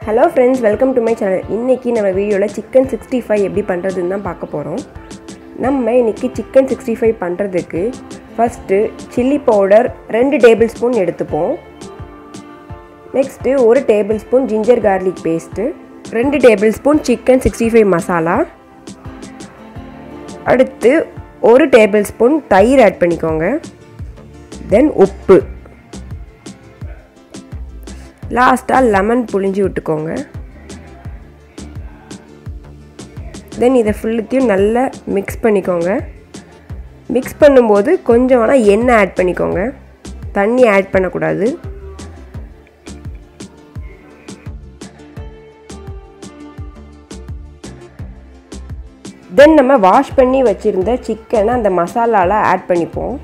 hello friends welcome to my channel இன்றைக்கி நம்ம வீடியோவில் சிக்கன் சிக்ஸ்டி ஃபைவ் எப்படி பண்ணுறதுன்னு தான் பார்க்க போகிறோம் நம்ம இன்றைக்கி சிக்கன் சிக்ஸ்டி ஃபைவ் பண்ணுறதுக்கு ஃபஸ்ட்டு சில்லி பவுடர் ரெண்டு டேபிள் ஸ்பூன் எடுத்துப்போம் நெக்ஸ்ட்டு ஒரு tablespoon ginger garlic paste ரெண்டு tablespoon chicken sixty five masala அடுத்து ஒரு டேபிள் ஸ்பூன் தயிர் ஆட் பண்ணிக்கோங்க தென் உப்பு லாஸ்ட்டாக லெமன் புழிஞ்சு விட்டுக்கோங்க தென் இதை ஃபுல்லுத்தையும் நல்லா மிக்ஸ் பண்ணிக்கோங்க மிக்ஸ் பண்ணும்போது கொஞ்சம் வேணால் எண்ணெய் ஆட் பண்ணிக்கோங்க தண்ணி ஆட் பண்ணக்கூடாது தென் நம்ம வாஷ் பண்ணி வச்சுருந்த சிக்கனை அந்த மசாலாவில் ஆட் பண்ணிப்போம்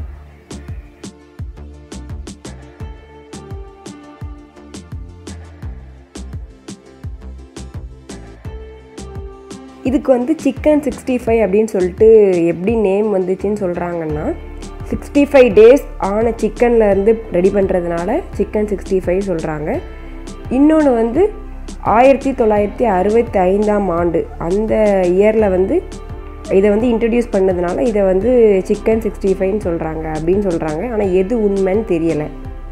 இதுக்கு வந்து சிக்கன் சிக்ஸ்டி ஃபைவ் அப்படின்னு சொல்லிட்டு எப்படி நேம் வந்துச்சுன்னு சொல்கிறாங்கன்னா சிக்ஸ்டி ஃபைவ் டேஸ் ஆன சிக்கன்லேருந்து ரெடி பண்ணுறதுனால சிக்கன் சிக்ஸ்டி ஃபைவ் சொல்கிறாங்க இன்னொன்று வந்து ஆயிரத்தி தொள்ளாயிரத்தி அறுபத்தி ஐந்தாம் ஆண்டு அந்த இயரில் வந்து இதை வந்து இன்ட்ரடியூஸ் பண்ணதுனால இதை வந்து சிக்கன் சிக்ஸ்டி ஃபைவ்னு சொல்கிறாங்க அப்படின்னு சொல்கிறாங்க ஆனால் எது உண்மைன்னு தெரியலை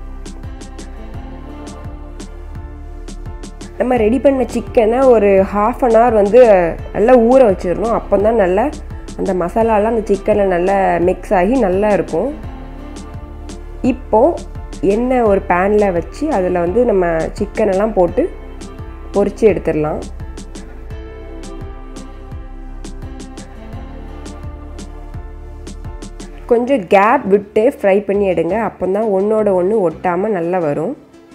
நம்ம ரெடி பண்ண சிக்கனை ஒரு ஹாஃப் அன் ஹவர் வந்து நல்லா ஊற வச்சிடணும் அப்போ தான் நல்லா அந்த மசாலாலாம் அந்த சிக்கனில் நல்லா மிக்ஸ் ஆகி நல்லா இருக்கும் இப்போது எண்ணெய் ஒரு பேனில் வச்சு அதில் வந்து நம்ம சிக்கனெல்லாம் போட்டு பொரித்து எடுத்துடலாம் கொஞ்சம் கேப் விட்டு ஃப்ரை பண்ணி எடுங்க அப்போ தான் ஒன்றோட ஒன்று ஒட்டாமல் நல்லா வரும்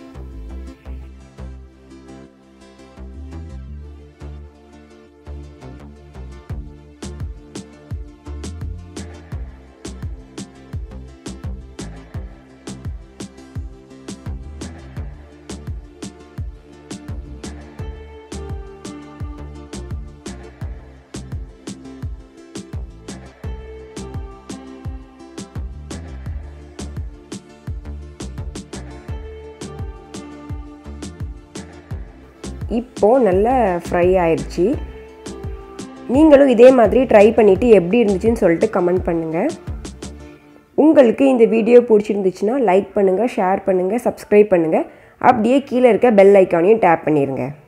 இப்போது நல்லா ஃப்ரை ஆயிடுச்சு நீங்களும் இதே மாதிரி ட்ரை பண்ணிவிட்டு எப்படி இருந்துச்சுன்னு சொல்லிட்டு கமெண்ட் பண்ணுங்கள் உங்களுக்கு இந்த வீடியோ பிடிச்சிருந்துச்சுன்னா லைக் பண்ணுங்கள் ஷேர் பண்ணுங்கள் சப்ஸ்கிரைப் பண்ணுங்கள் அப்படியே கீழே இருக்க பெல் ஐக்கானையும் டேப் பண்ணிடுங்க